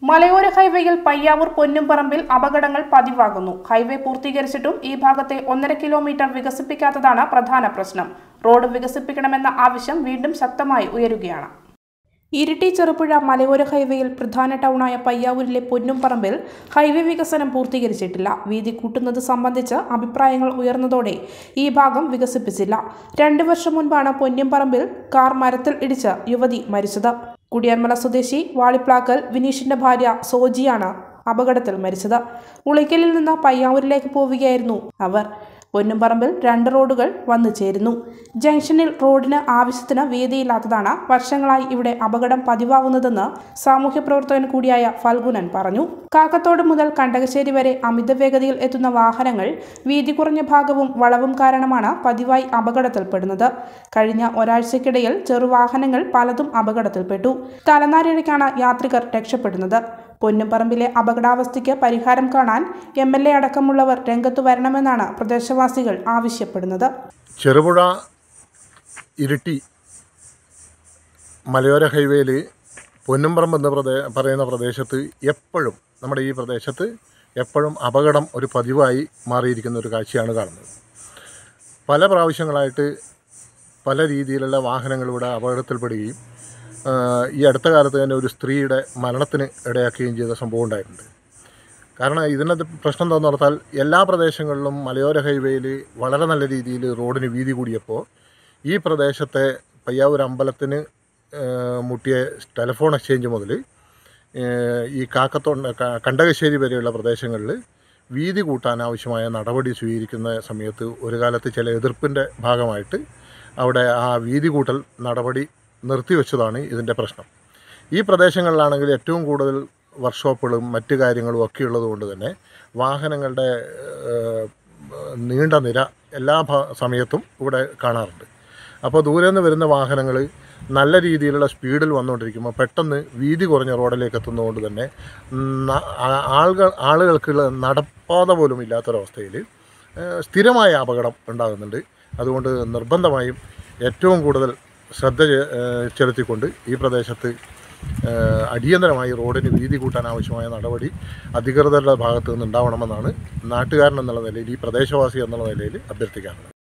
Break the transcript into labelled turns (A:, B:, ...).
A: മലയോര ഹൈവേയിൽ പയ്യാവൂർ പൊന്നുംപറമ്പിൽ അപകടങ്ങൾ പതിവാകുന്നു ഹൈവേ പൂർത്തീകരിച്ചിട്ടും ഈ ഭാഗത്തെ ഒന്നര കിലോമീറ്റർ വികസിപ്പിക്കാത്തതാണ് പ്രധാന പ്രശ്നം റോഡ് വികസിപ്പിക്കണമെന്ന ആവശ്യം വീണ്ടും ശക്തമായി ഉയരുകയാണ് ഇരിട്ടി ചെറുപുഴ മലയോര ഹൈവേയിൽ പ്രധാന ടൗണായ പയ്യാവൂരിലെ പൊന്നുംപറമ്പിൽ ഹൈവേ വികസനം പൂർത്തീകരിച്ചിട്ടില്ല വീതി കൂട്ടുന്നത് സംബന്ധിച്ച് അഭിപ്രായങ്ങൾ ഉയർന്നതോടെ ഈ ഭാഗം വികസിപ്പിച്ചില്ല രണ്ടു വർഷം മുൻപാണ് പൊന്നുംപറമ്പിൽ കാർ മരത്തിൽ ഇടിച്ച് യുവതി മരിച്ചത് കുടിയാൻമല സ്വദേശി വാളിപ്ലാക്കൽ വിനീഷിന്റെ ഭാര്യ സോജിയാണ് അപകടത്തിൽ മരിച്ചത് ഉളിക്കലിൽ നിന്ന് പയ്യാവൂരിലേക്ക് പോവുകയായിരുന്നു അവർ പൊന്നുംപറമ്പിൽ രണ്ട് റോഡുകൾ വന്നു ചേരുന്നു ജംഗ്ഷനിൽ റോഡിന് ആവശ്യത്തിന് വീതിയില്ലാത്തതാണ് വർഷങ്ങളായി ഇവിടെ അപകടം പതിവാകുന്നതെന്ന് സാമൂഹ്യ പ്രവർത്തകൻ കൂടിയായ ഫൽഗുനൻ പറഞ്ഞു കാക്കത്തോട് മുതൽ കണ്ടകശ്ശേരി വരെ അമിത വേഗതയിൽ എത്തുന്ന വാഹനങ്ങൾ വീതി കുറഞ്ഞ ഭാഗവും വളവും കാരണമാണ് പതിവായി അപകടത്തിൽപ്പെടുന്നത് കഴിഞ്ഞ ഒരാഴ്ചക്കിടയിൽ ചെറുവാഹനങ്ങൾ പലതും അപകടത്തിൽപ്പെട്ടു തലനാരിഴയ്ക്കാണ് യാത്രികർ രക്ഷപ്പെടുന്നത് പൊന്നുംപറമ്പിലെ അപകടാവസ്ഥയ്ക്ക് പരിഹാരം കാണാൻ എം എൽ എ അടക്കമുള്ളവർ രംഗത്തു വരണമെന്നാണ് പ്രദേശവാസികൾ ആവശ്യപ്പെടുന്നത്
B: ചെറുപുഴ ഇരിട്ടി മലയോര ഹൈവേയിൽ പൊന്നുംപറമ്പ് എന്ന പ്രദേ പറയുന്ന പ്രദേശത്ത് എപ്പോഴും നമ്മുടെ ഈ പ്രദേശത്ത് എപ്പോഴും അപകടം ഒരു പതിവായി മാറിയിരിക്കുന്ന ഒരു കാഴ്ചയാണ് കാണുന്നത് പല പ്രാവശ്യങ്ങളായിട്ട് പല രീതിയിലുള്ള വാഹനങ്ങൾ ഇവിടെ അപകടത്തിൽപ്പെടുകയും ആ, ഈ അടുത്ത കാലത്ത് തന്നെ ഒരു സ്ത്രീയുടെ മരണത്തിന് ഇടയാക്കുകയും ചെയ്ത സംഭവം ഉണ്ടായിട്ടുണ്ട് കാരണം ഇതിനകത്ത് പ്രശ്നം എന്താണെന്ന് പറഞ്ഞാൽ എല്ലാ പ്രദേശങ്ങളിലും മലയോര ഹൈവേയിൽ വളരെ നല്ല രീതിയിൽ റോഡിന് വീതി കൂടിയപ്പോൾ ഈ പ്രദേശത്തെ പയ്യാവൂർ അമ്പലത്തിന് ഏഹ്, മുട്ടിയ ടെലിഫോൺ എക്സ്ചേഞ്ച് മുതൽ ഏഹ്, ഈ കാക്കത്തോണ്ട ക- കണ്ടകശ്ശേരി വരെയുള്ള പ്രദേശങ്ങളിൽ വീതി കൂട്ടാൻ ആവശ്യമായ നടപടി സ്വീകരിക്കുന്ന സമയത്ത് ഒരു കാലത്ത് ചില എതിർപ്പിൻ്റെ ഭാഗമായിട്ട് അവിടെ ആ വീതി കൂട്ടൽ നടപടി നിർത്തിവെച്ചതാണ് ഇതിൻ്റെ പ്രശ്നം ഈ പ്രദേശങ്ങളിലാണെങ്കിൽ ഏറ്റവും കൂടുതൽ വർക്ക്ഷോപ്പുകളും മറ്റു കാര്യങ്ങളും ഒക്കെ ഉള്ളതുകൊണ്ട് തന്നെ വാഹനങ്ങളുടെ ഏഹ്, നീണ്ട നിര എല്ലാ ഭ- സമയത്തും ഇവിടെ കാണാറുണ്ട് അപ്പോൾ ദൂരെ നിന്ന് വരുന്ന വാഹനങ്ങൾ നല്ല രീതിയിലുള്ള സ്പീഡിൽ വന്നുകൊണ്ടിരിക്കുമ്പോൾ പെട്ടെന്ന് വീതി കുറഞ്ഞ റോഡിലേക്ക് എത്തുന്നതുകൊണ്ട് തന്നെ ന- ആ- ആളുകൾ ആളുകൾക്കുള്ള നടപ്പാത പോലും ഇല്ലാത്തൊരവസ്ഥയിൽ ഏഹ്, സ്ഥിരമായ അപകടം ഉണ്ടാകുന്നുണ്ട് അതുകൊണ്ട് നിർബന്ധമായും ഏറ്റവും കൂടുതൽ ശ്രദ്ധ ചെ- ഏഹ്, ചെലുത്തിക്കൊണ്ട് ഈ പ്രദേശത്ത് ഏഹ്, അടിയന്തരമായി റോഡിന് വീതി കൂട്ടാൻ ആവശ്യമായ നടപടി അധികൃതരുടെ ഭാഗത്തു നിന്ന് ഉണ്ടാവണമെന്നാണ് നാട്ടുകാരൻ എന്നുള്ള നിലയിൽ ഈ പ്രദേശവാസി എന്നുള്ള നിലയിൽ അഭ്യർത്ഥിക്കാറുള്ളത്